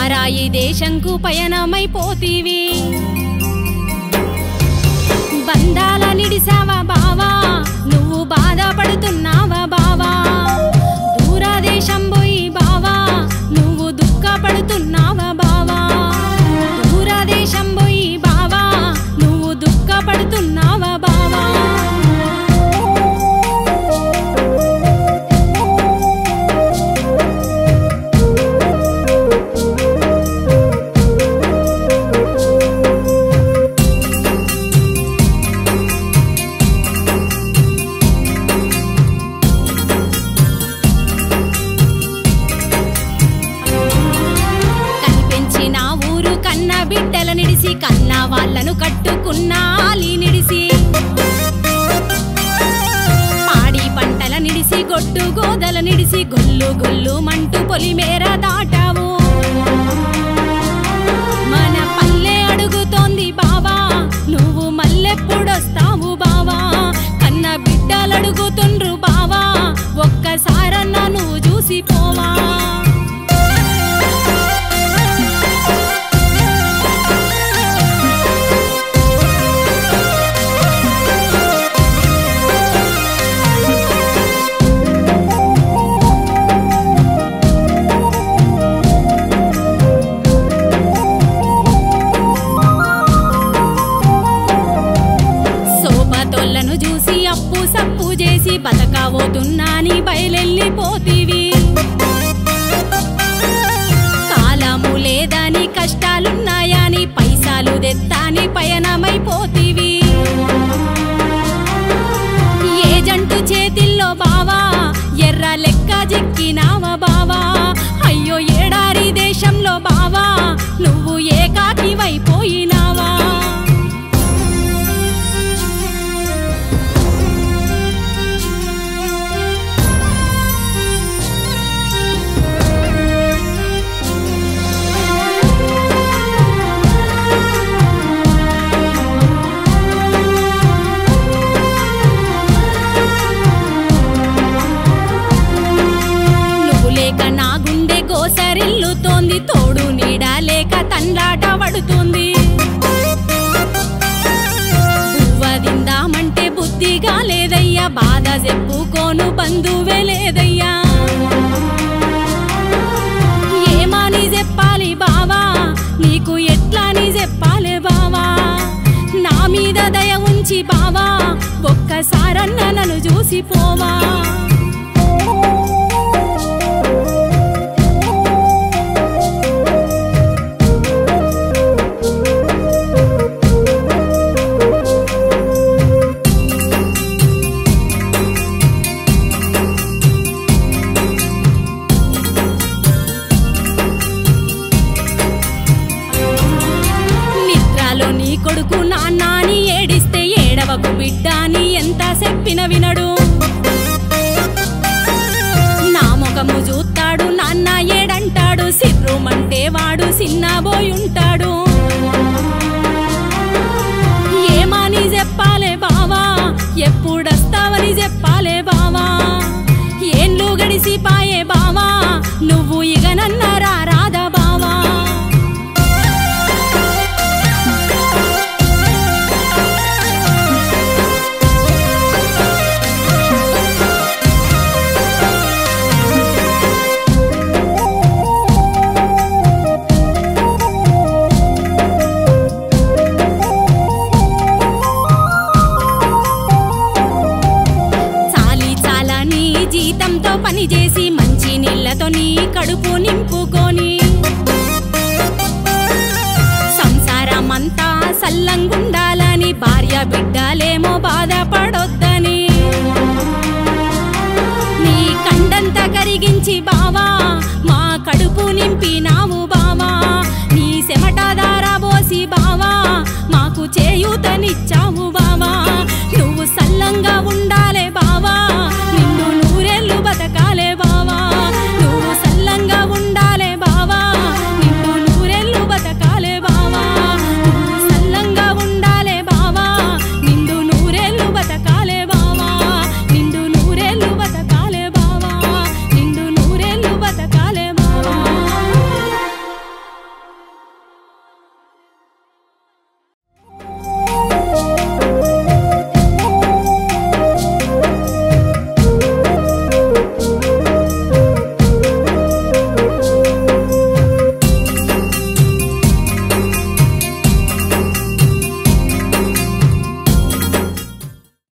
పరాయి దేశంకు పయనమైపోతీవి బంధాల నిడిసావా బావా నువ్వు బాధపడుతున్నావా బావా దూరదేశం పోయి బావా నువ్వు దుఃఖపడుతున్నావా బావా దూరదేశం పోయి బావా నువ్వు దుఃఖపడుతున్నావా బావా కనిపెంచిన ఊరు కన్న బిడ్డల నిడిసి కన్న వాళ్ళను కట్టుకున్నాలి నిడిసి పాడి పంటల నిడిసి గొడ్డు గోదల నిడిసి గొల్లు గొల్లు మంటూ పొలిమేర దాటావు మన పల్లె అడుగుతోంది బావా నువ్వు మల్లెప్పుడొస్తావు బావా కన్న బిడ్డలు అడుగుతుండ్రు బావా ఒక్కసారన్నా నువ్వు చూసి పోవా సోపతోళ్లను చూసి అప్పు సప్పు చేసి బతకబోతున్నాని బయలెళ్ళిపోతీవి కాలము లేదని కష్టాలున్నాయని పైసాలు తెత్తాని పయనమైపోతీవి ఏజంటు చేతిల్లో బావా ఎర్ర లెక్క జిక్కినావా బావా అయ్యో ఏడారి దేశంలో బావా నువ్వు ఏకాకివైపోయినావా నువ్వు లేక నా గుండె గోసరిల్లుతోంది తోడు నీడ లేక తండ్లాట పడుతుంది బువ్వదిందామంటే బుద్ధిగా లేదయ్యా బాధ చెప్పుకోను బంధువే లేదయ్యా ఏమని చెప్పాలి బావా నీకు ఎట్లాని చెప్పాలి బావా నా మీద దయ ఉంచి బావా ఒక్కసారన్న నన్ను చూసి పోవా నిద్రలో నీ కొడుకు నాన్నాని ఏడిస్తే ఏడవకు బిడ్డ అని ఎంత చెప్పిన వినడు నా ముఖము చూస్తాడు నాన్న ఏడంటాడు సిర్రుమంటే వాడు సిన్నబోయుంటాడు ఏమని చెప్పాలే బావా ఎప్పుడొస్తావని చెప్పాలే బావా ఏండ్లు గడిసిపాయే బావా నువ్వు ఇక నన్నరా రాదా బావా చాలి చాలా నీ జీతంతో పని చేసి మంచి నీళ్లతో నీ కడుపు నింపుకొని సంసారమంతా సల్లంగుండాలని భార్య బిడ్డలేమో బాధపడొద్దని నీ కండంత కరిగించి బావా మా కడుపు నింపినావు బావా నీ చెమట దార పోసి బావా మాకు చేయూతనిచ్చావు